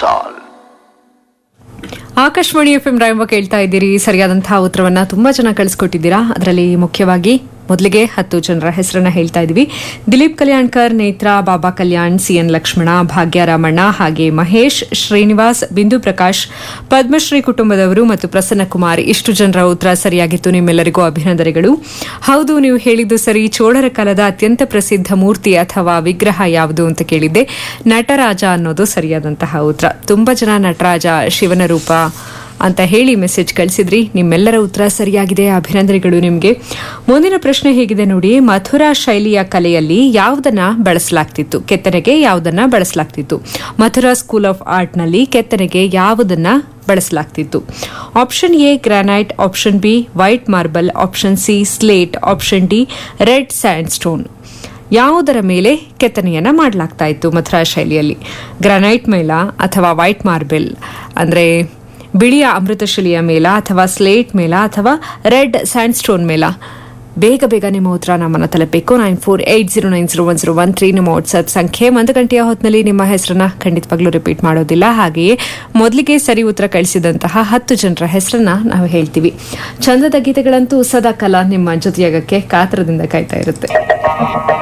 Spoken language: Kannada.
all. Akashvani F M Rainbow ಕೇಳ್ತಾ ಇದ್ದೀರಿ ಸರಿಯಾದಂತಹ ಉತ್ತರವನ್ನ ತುಂಬಾ ಚೆನ್ನಾಗಿ ಕಳಿಸ್ಕೊಟ್ಟಿದ್ದೀರಾ ಅದರಲ್ಲಿ ಮುಖ್ಯವಾಗಿ ಮೊದಲಿಗೆ ಹತ್ತು ಜನರ ಹೆಸರನ್ನ ಹೇಳ್ತಾ ಇದ್ವಿ ದಿಲೀಪ್ ಕಲ್ಯಾಣ್ಕರ್ ನೇತ್ರಾ ಬಾಬಾ ಕಲ್ಯಾಣ್ ಸಿಎನ್ ಲಕ್ಷ್ಮಣ ಭಾಗ್ಯ ರಾಮಣ್ಣ ಹಾಗೆ ಮಹೇಶ್ ಶ್ರೀನಿವಾಸ್ ಬಿಂದು ಪ್ರಕಾಶ್ ಪದ್ಮಶ್ರೀ ಕುಟುಂಬದವರು ಮತ್ತು ಪ್ರಸನ್ನ ಕುಮಾರ್ ಇಷ್ಟು ಜನರ ಉತ್ತರ ಸರಿಯಾಗಿತ್ತು ನಿಮ್ಮೆಲ್ಲರಿಗೂ ಅಭಿನಂದನೆಗಳು ಹೌದು ನೀವು ಹೇಳಿದ್ದು ಸರಿ ಚೋಳರ ಕಾಲದ ಅತ್ಯಂತ ಪ್ರಸಿದ್ಧ ಮೂರ್ತಿ ಅಥವಾ ವಿಗ್ರಹ ಯಾವುದು ಅಂತ ಕೇಳಿದ್ದೆ ನಟರಾಜ ಅನ್ನೋದು ಸರಿಯಾದಂತಹ ಉತ್ತರ ತುಂಬಾ ಜನ ನಟರಾಜ ಶಿವನ ರೂಪ ಅಂತ ಹೇಳಿ ಮೆಸೇಜ್ ಕಳಿಸಿದ್ರಿ ನಿಮ್ಮೆಲ್ಲರ ಉತ್ತರ ಸರಿಯಾಗಿದೆ ಅಭಿನಂದನೆಗಳು ನಿಮಗೆ ಮುಂದಿನ ಪ್ರಶ್ನೆ ಹೇಗಿದೆ ನೋಡಿ ಮಥುರಾ ಶೈಲಿಯ ಕಲೆಯಲ್ಲಿ ಯಾವುದನ್ನ ಬಳಸಲಾಗ್ತಿತ್ತು ಕೆತ್ತನೆಗೆ ಯಾವುದನ್ನ ಬಳಸಲಾಗ್ತಿತ್ತು ಮಥುರಾ ಸ್ಕೂಲ್ ಆಫ್ ಆರ್ಟ್ನಲ್ಲಿ ಕೆತ್ತನೆಗೆ ಯಾವುದನ್ನ ಬಳಸಲಾಗ್ತಿತ್ತು option A granite option B white marble option C slate option D red sandstone ಯಾವುದರ ಮೇಲೆ ಕೆತ್ತನೆಯನ್ನ ಮಾಡಲಾಗ್ತಾ ಇತ್ತು ಮಥುರಾ ಶೈಲಿಯಲ್ಲಿ ಗ್ರಾನೈಟ್ ಮೇಲ ಅಥವಾ ವೈಟ್ ಮಾರ್ಬಲ್ ಅಂದ್ರೆ ಬಿಳಿಯ ಅಮೃತಶಿಲೆಯ ಮೇಲ ಅಥವಾ ಸ್ಲೇಟ್ ಮೇಲ ಅಥವಾ ರೆಡ್ ಸ್ಯಾಂಡ್ ಸ್ಟೋನ್ ಮೇಲ ಬೇಗ ಬೇಗ ನಿಮ್ಮ ಉತ್ತರ ನಮ್ಮನ್ನು ತಲುಪಬೇಕು nine four eight zero nine zero one zero one three ನಿಮ್ಮ ವಾಟ್ಸ್ಆಪ್ ಸಂಖ್ಯೆ ಒಂದು ಗಂಟೆಯ ಹೊತ್ತಿನಲ್ಲಿ ನಿಮ್ಮ ಹೆಸರನ್ನ ಖಂಡಿತವಾಗ್ಲೂ ರಿಪೀಟ್ ಮಾಡೋದಿಲ್ಲ ಹಾಗೆಯೇ ಮೊದಲಿಗೆ ಸರಿ ಉತ್ತರ ಕಳಿಸಿದಂತಹ ಹತ್ತು ಜನರ ಹೆಸರನ್ನ ನಾವು ಹೇಳ್ತೀವಿ ಚಂದದ ಗೀತೆಗಳಂತೂ ಸದಾ ಕಾಲ ನಿಮ್ಮ ಜೊತೆಯಾಗಕ್ಕೆ ಕಾತರದಿಂದ ಕಾಯ್ತಾ ಇರುತ್ತೆ